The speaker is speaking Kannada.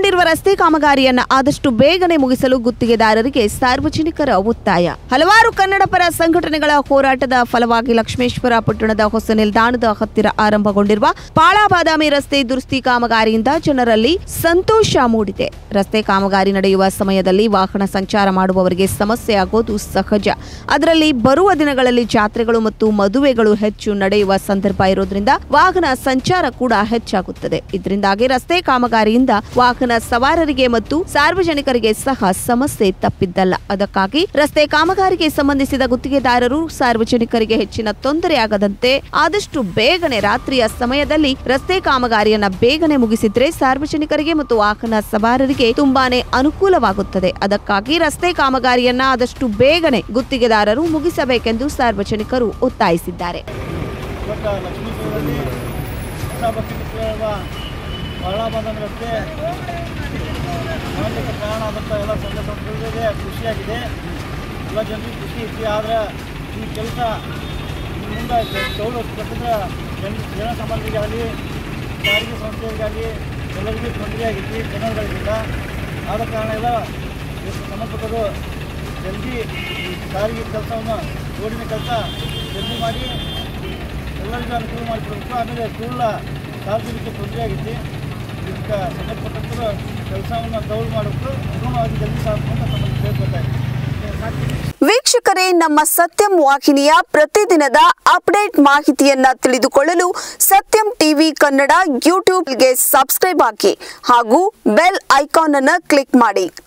ಕೈಗೊಂಡಿರುವ ರಸ್ತೆ ಕಾಮಗಾರಿಯನ್ನ ಆದಷ್ಟು ಬೇಗನೆ ಮುಗಿಸಲು ಗುತ್ತಿಗೆದಾರರಿಗೆ ಸಾರ್ವಜನಿಕರ ಒತ್ತಾಯ ಹಲವಾರು ಕನ್ನಡ ಪರ ಸಂಘಟನೆಗಳ ಹೋರಾಟದ ಫಲವಾಗಿ ಲಕ್ಷ್ಮೇಶ್ವರ ಪಟ್ಟಣದ ಹೊಸ ನಿಲ್ದಾಣದ ಹತ್ತಿರ ಆರಂಭಗೊಂಡಿರುವ ಪಾಳಾ ಬಾದಾಮಿ ರಸ್ತೆ ದುರಸ್ತಿ ಕಾಮಗಾರಿಯಿಂದ ಜನರಲ್ಲಿ ಸಂತೋಷ ಮೂಡಿದೆ ರಸ್ತೆ ಕಾಮಗಾರಿ ನಡೆಯುವ ಸಮಯದಲ್ಲಿ ವಾಹನ ಸಂಚಾರ ಮಾಡುವವರಿಗೆ ಸಮಸ್ಯೆ ಆಗೋದು ಸಹಜ ಅದರಲ್ಲಿ ಬರುವ ದಿನಗಳಲ್ಲಿ ಜಾತ್ರೆಗಳು ಮತ್ತು ಮದುವೆಗಳು ಹೆಚ್ಚು ನಡೆಯುವ ಸಂದರ್ಭ ಇರೋದ್ರಿಂದ ವಾಹನ ಸಂಚಾರ ಕೂಡ ಹೆಚ್ಚಾಗುತ್ತದೆ ಇದರಿಂದಾಗಿ ರಸ್ತೆ ಕಾಮಗಾರಿಯಿಂದ ವಾಹನ ಸವಾರರಿಗೆ ಮತ್ತು ಸಾರ್ವಜನಿಕರಿಗೆ ಸಹ ಸಮಸ್ಯೆ ತಪ್ಪಿದ್ದಲ್ಲ ಅದಕ್ಕಾಗಿ ರಸ್ತೆ ಕಾಮಗಾರಿಗೆ ಸಂಬಂಧಿಸಿದ ಗುತ್ತಿಗೆದಾರರು ಸಾರ್ವಜನಿಕರಿಗೆ ಹೆಚ್ಚಿನ ತೊಂದರೆಯಾಗದಂತೆ ಆದಷ್ಟು ಬೇಗನೆ ರಾತ್ರಿಯ ಸಮಯದಲ್ಲಿ ರಸ್ತೆ ಕಾಮಗಾರಿಯನ್ನ ಬೇಗನೆ ಮುಗಿಸಿದ್ರೆ ಸಾರ್ವಜನಿಕರಿಗೆ ಮತ್ತು ವಾಹನ ಸವಾರರಿಗೆ ತುಂಬಾನೇ ಅನುಕೂಲವಾಗುತ್ತದೆ ಅದಕ್ಕಾಗಿ ರಸ್ತೆ ಕಾಮಗಾರಿಯನ್ನ ಆದಷ್ಟು ಬೇಗನೆ ಗುತ್ತಿಗೆದಾರರು ಮುಗಿಸಬೇಕೆಂದು ಸಾರ್ವಜನಿಕರು ಒತ್ತಾಯಿಸಿದ್ದಾರೆ ಇವತ್ತು ಲಕ್ಷ್ಮೀಪುರದಲ್ಲಿ ಹೊಸ ಬಸ್ ಇರುವ ಬಾಳಾಬಾದಾಮಿ ರಸ್ತೆ ಮಾಡಲಿಕ್ಕೆ ಕಾರಣ ಆದಂಥ ಎಲ್ಲ ಸಂಘ ಸಂಸ್ಥೆಗಳಿಗೆ ಖುಷಿಯಾಗಿದೆ ಎಲ್ಲ ಜನರಿಗೆ ಖುಷಿ ಐತಿ ಆದರೆ ಈ ಕೆಲಸ ಮುಂದೆ ಚೌಡು ಪ್ರತಿದ ಜನ ಜನ ಸಾಮಾನ್ಯರಿಗಾಗಲಿ ಸಾರಿಗೆ ಸಂಸ್ಥೆಗಳಿಗಾಗಲಿ ಎಲ್ಲರಿಗೂ ತೊಂದರೆ ಆಗೈತಿ ಜನಗಳಿಂದ ಆದ ಕಾರಣ ಎಲ್ಲ ಇದಕ್ಕೆ ಸಂಬಂಧಪಟ್ಟರು ಜಲ್ದಿ ಈ ಸಾರಿಗೆ ಕೆಲಸವನ್ನು ರೋಡಿನ ಕೆಲಸ ಜಲ್ದಿ ಮಾಡಿ ಎಲ್ಲರಿಗೂ ಅನುಕೂಲ ಮಾಡಿಕೊಡ್ಬೇಕು ಆಮೇಲೆ ಕೂಡಲ ಸಾರ್ವಜನಿಕ ತೊಂದರೆ ಆಗೈತಿ ಇದಕ್ಕೆ ಸಂಬಂಧಪಟ್ಟಂತರು ಕೆಲಸವನ್ನು ಡೌಲ್ ಮಾಡಬೇಕು ಪೂರ್ಣವಾಗಿ ಜಲ್ದಿ ಸಾಕು ಅಂತ ನಮಗೆ ಕೇಳ್ಕೊತಾ ವೀಕ್ಷಕರೇ ನಮ್ಮ ಸತ್ಯಂ ವಾಹಿನಿಯ ಪ್ರತಿದಿನದ ಅಪ್ಡೇಟ್ ಮಾಹಿತಿಯನ್ನ ತಿಳಿದುಕೊಳ್ಳಲು ಸತ್ಯಂ ಟಿವಿ ಕನ್ನಡ ಯೂಟ್ಯೂಬ್ಗೆ ಸಬ್ಸ್ಕ್ರೈಬ್ ಹಾಕಿ ಹಾಗೂ ಬೆಲ್ ಐಕಾನ್ ಅನ್ನು ಕ್ಲಿಕ್ ಮಾಡಿ